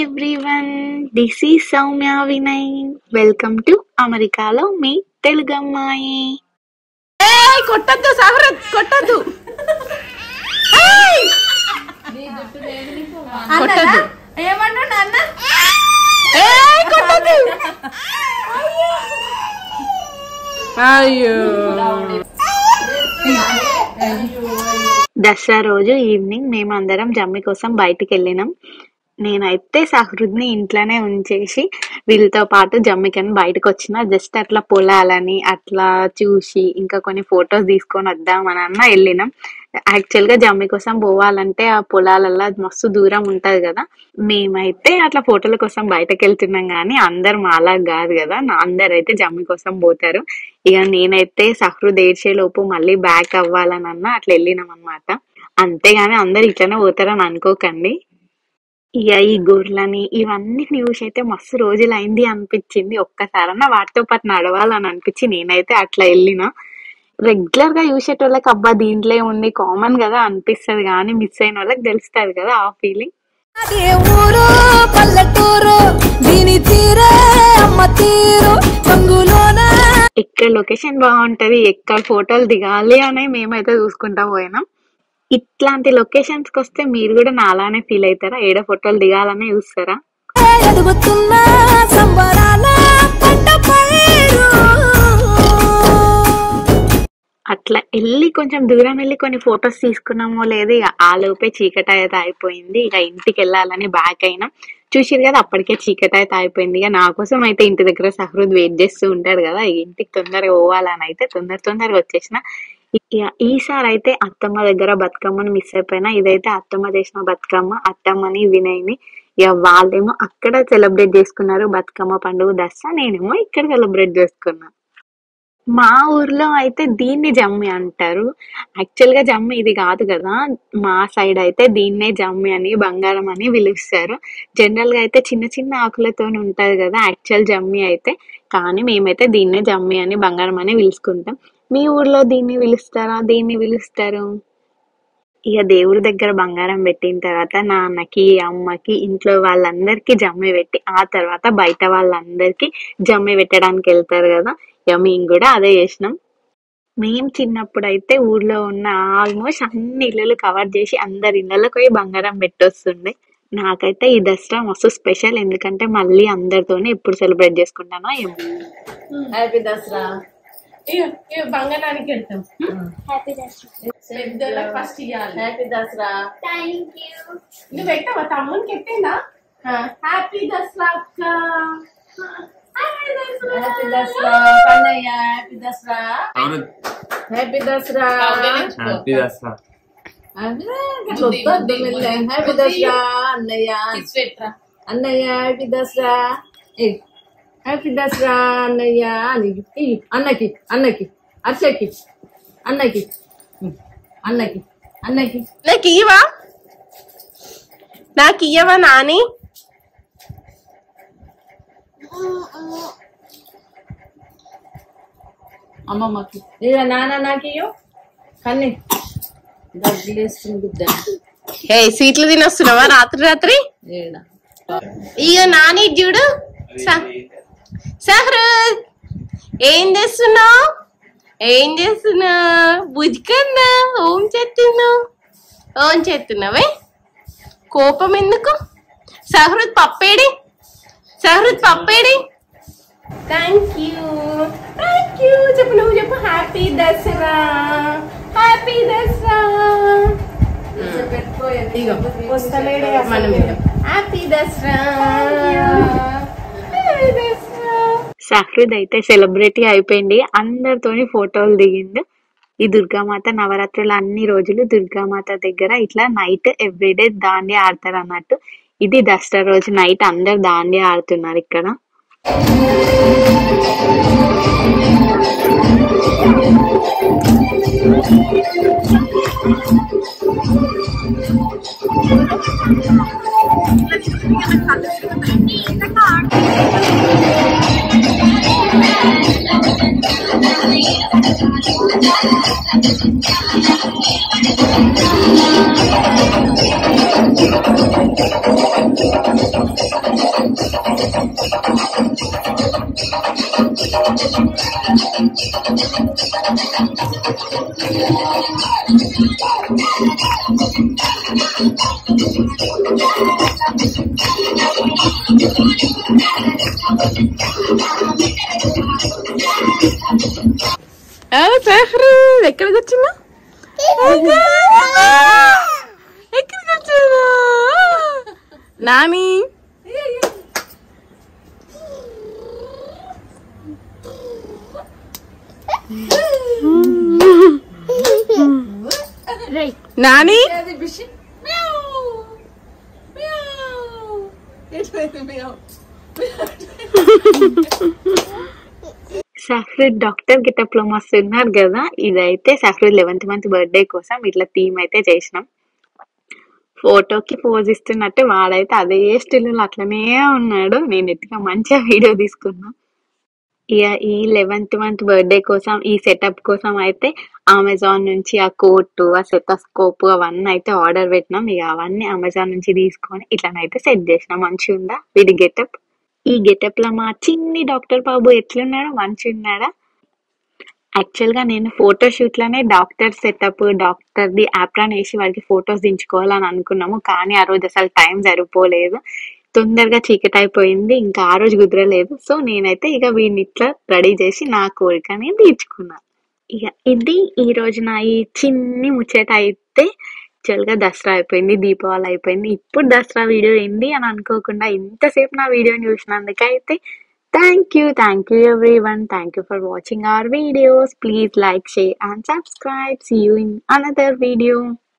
everyone this ఈ Soumya Vinay welcome to అమెరికాలో మీ తెలుగు అమ్మాయి ఏయ్ కొట్టద్దు సహరత్ కొట్టద్దు కొట్టద్దు ఏమన్నాడు అన్న ఏయ్ కొట్టద్దు అయ్యో దసరా రోజు ఈవినింగ్ మేమందరం జమ్మి కోసం బయటికి వెళ్ళినాం నేనైతే సహృద్ని ఇంట్లోనే ఉంచేసి వీళ్ళతో పాటు జమ్మికని బయటకు వచ్చిన జస్ట్ అట్లా పొలాలని అట్లా చూసి ఇంకా కొన్ని ఫొటోస్ తీసుకొని వద్దామని అన్న వెళ్ళినాం యాక్చువల్ గా జమ్మి కోసం పోవాలంటే ఆ పొలాలల్లో మస్తు దూరం ఉంటది కదా మేమైతే అట్లా ఫోటోల కోసం బయటకు వెళ్తున్నాం కానీ అందరు మాలా కాదు కదా నా- అందరు అయితే జమ్మి కోసం పోతారు ఇక నేనైతే సహృద్ ఏడ్చే లోపు మళ్ళీ బ్యాక్ అవ్వాలని అన్న అట్లా వెళ్ళినాం అనమాట అంతేగాని అందరు ఇట్లనే పోతారని అనుకోకండి ఇక ఈ గొర్రెలని ఇవన్నీ న్యూస్ అయితే మస్తు రోజులు అయింది అనిపించింది ఒక్కసారన్నా వాటితో పాటు నడవాలని అనిపించి నేనైతే అట్లా వెళ్ళిన రెగ్యులర్ గా చూసేటోళ్ళకి అబ్బా దీంట్లో ఉంది కామన్ కదా అనిపిస్తది కానీ మిస్ అయిన వాళ్ళకి తెలుస్తుంది కదా ఆ ఫీలింగ్ అదే ఊరు పల్లెటూరు దీని తీరే అమ్మ తీరు రంగులోన ఎక్కడ లొకేషన్ బాగుంటది ఎక్కడ ఫోటోలు దిగాలి అని మేమైతే చూసుకుంటా పోయినాం ఇట్లాంటి లొకేషన్స్ కి వస్తే మీరు కూడా నాలానే ఫీల్ అవుతారా ఏడ ఫోటోలు దిగాలనే చూస్తారా ఎదుగుతున్న సంబరాల పంట పైరు అట్లా వెళ్ళి కొంచెం దూరం వెళ్ళి కొన్ని ఫొటోస్ తీసుకున్నామో లేదు ఇక ఆ లోపే చీకటి అయితే అయిపోయింది ఇక ఇంటికి వెళ్ళాలని బ్యాక్ అయినా చూసిరు కదా అప్పటికే చీకటి అయితే అయిపోయింది ఇక నా కోసం అయితే ఇంటి దగ్గర సహృద్ వెయిట్ చేస్తూ ఉంటాడు కదా ఇక ఇంటికి తొందరగా పోవాలని అయితే తొందర తొందరగా వచ్చేసిన ఇక ఈసారి అయితే అత్తమ్మ దగ్గర బతుకమ్మని మిస్ అయిపోయినా ఇదైతే అత్తమ్మ చేసిన బతుకమ్మ అత్తమ్మని వినయ్ని ఇక వాళ్ళేమో అక్కడ సెలబ్రేట్ చేసుకున్నారు బతుకమ్మ పండుగ దసరా నేనేమో ఇక్కడ సెలబ్రేట్ చేసుకున్నా మా ఊర్లో అయితే దీన్ని జమ్మి అంటారు యాక్చువల్ గా జమ్మి ఇది కాదు కదా మా సైడ్ అయితే దీన్నే జమ్మి అని బంగారం అని పిలుస్తారు జనరల్ గా అయితే చిన్న చిన్న ఆకులతో ఉంటది కదా యాక్చువల్ జమ్మి అయితే కానీ మేమైతే దీన్నే జమ్మి అని బంగారం అని పిలుచుకుంటాం మీ ఊర్లో దీన్ని పిలుస్తారా దీన్ని పిలుస్తారు ఇక దేవుడి దగ్గర బంగారం పెట్టిన తర్వాత నాన్నకి అమ్మకి ఇంట్లో వాళ్ళందరికీ జమ్మి పెట్టి ఆ తర్వాత బయట వాళ్ళందరికీ జమ్మి పెట్టడానికి వెళ్తారు కదా ఇక మేము కూడా అదే చేసినాం మేము చిన్నప్పుడు అయితే ఊర్లో ఉన్న ఆల్మోస్ట్ అన్ని ఇళ్ళలు కవర్ చేసి అందరి ఇళ్ళకి పోయి బంగారం పెట్టొస్తుండే నాకైతే ఈ దసరా మస్తు స్పెషల్ ఎందుకంటే మళ్ళీ అందరితోనే ఎప్పుడు సెలబ్రేట్ చేసుకుంటానో ఏమో హ్యాపీ దసరా ఇయ్యో, ఇయ్యో, బంగారానికి వెళ్తాం పెద్దోళ్ళకి ఫస్ట్ ఇవ్వాలి హ్యాపీ దసరా నువ్వు పెట్టావా తమ్మునికి ఎట్టేనా హ్యాపీ దసరా అక్క హ్యాపీ దసరా కన్నయ్య హ్యాపీ దసరా అవును happy Dasara happy Dasara happy Dasara అన్నయ్య అన్నయ్య హ్యాపీ దసరా ఏయ్, హ్యాపీ దసరా అన్నయ్య అని ఇయ్యి, అన్నకి అన్నకి అర్షకి అన్నకి అన్నకి అన్నకి నాకు ఇయ్యవా నాకు ఇయ్యవా నాని అమ్మమ్మకి ఇక నాన్న నాకు ఇయ్యో కన్నీ డబ్బులేస్తుంది బిడ్డ ఏ స్వీట్లు తినొస్తున్నావా రాత్రి రాత్రి ఇయ్యో నాని చూడు సహృద్ ఏం చేస్తున్నావు ఏం చేస్తున్నావు బుజ్జికన్నా ఓం చేస్తున్నావు ఓం చేస్తున్నావే కోపం ఎందుకు సహృద్ పప్పేడి సహృద్ పప్పేడి థ్యాంక్ యూ థ్యాంక్ యూ చెప్పు నువ్వు చెప్పు హ్యాపీ దసరా హ్యాపీ దసరా ఇగో వస్తలేడే మనం హ్యాపీ దసరా హ్యాపీ దసరా సహృద్ అయితే సెలబ్రిటీ అయిపోయింది అందరితోని ఫోటోలు దిగిండు ఈ దుర్గామాత నవరాత్రులు అన్ని రోజులు దుర్గామాత దగ్గర ఇట్లా నైట్ ఎవ్రీడే దాండి ఆడతారు అన్నట్టు ఇది దసరా రోజు నైట్ అందరు దాండి ఆడుతున్నారు ఇక్కడ సహరు ఎక్కడికి వచ్చినా ఎక్కడికి వచ్చాను నాని నాని సఫ్రీద్ డాక్టర్ గెటప్ లో మస్తు ఉన్నారు కదా ఇదైతే సఫ్రీద్ లెవెన్త్ మంత్ బర్త్డే కోసం ఇట్లా థీమ్ అయితే చేసినాం ఫోటోకి పోజ్ ఇస్తున్నట్టే వాడైతే అదే స్టిల్ అట్లనే ఉన్నాడు నేను ఎట్టుగా మంచిగా వీడియో తీసుకున్నా ఇక ఈ లెవెన్త్ మంత్ బర్త్డే కోసం ఈ సెటప్ కోసం అయితే అమెజాన్ నుంచి ఆ కోట్ ఆ సెటస్కోప్ అవన్నీ అయితే ఆర్డర్ పెట్టినాం ఇక అవన్నీ అమెజాన్ నుంచి తీసుకొని ఇట్లనైతే సెట్ చేసినాం మంచిగా ఉందా వీడి గెటప్ ఈ గెటప్ లో మా చిన్ని డాక్టర్ బాబు ఎట్లున్నాడు మంచిగా ఉన్నాడా యాక్చువల్ గా నేను ఫోటో షూట్ లోనే doctor setup doctor the apron వేసి వాడికి ఫొటోస్ దించుకోవాలని అనుకున్నాము కానీ ఆ రోజు అసలు టైం సరిపోలేదు తొందరగా చీకటి అయిపోయింది ఇంకా ఆ రోజు కుదరలేదు సో నేనైతే ఇక వీడిని ఇట్లా రెడీ చేసి నా కోరికని తీర్చుకున్నా ఇక ఇది ఈ రోజు నా ఈ చిన్ని ముచ్చట అయితే యాక్చువల్గా దసరా అయిపోయింది దీపావళి అయిపోయింది ఇప్పుడు దసరా వీడియో ఏంటి అని అనుకోకుండా ఇంతసేపు నా వీడియోని చూసినందుకైతే thank you thank you everyone thank you for watching our videos please like share and subscribe see you in another video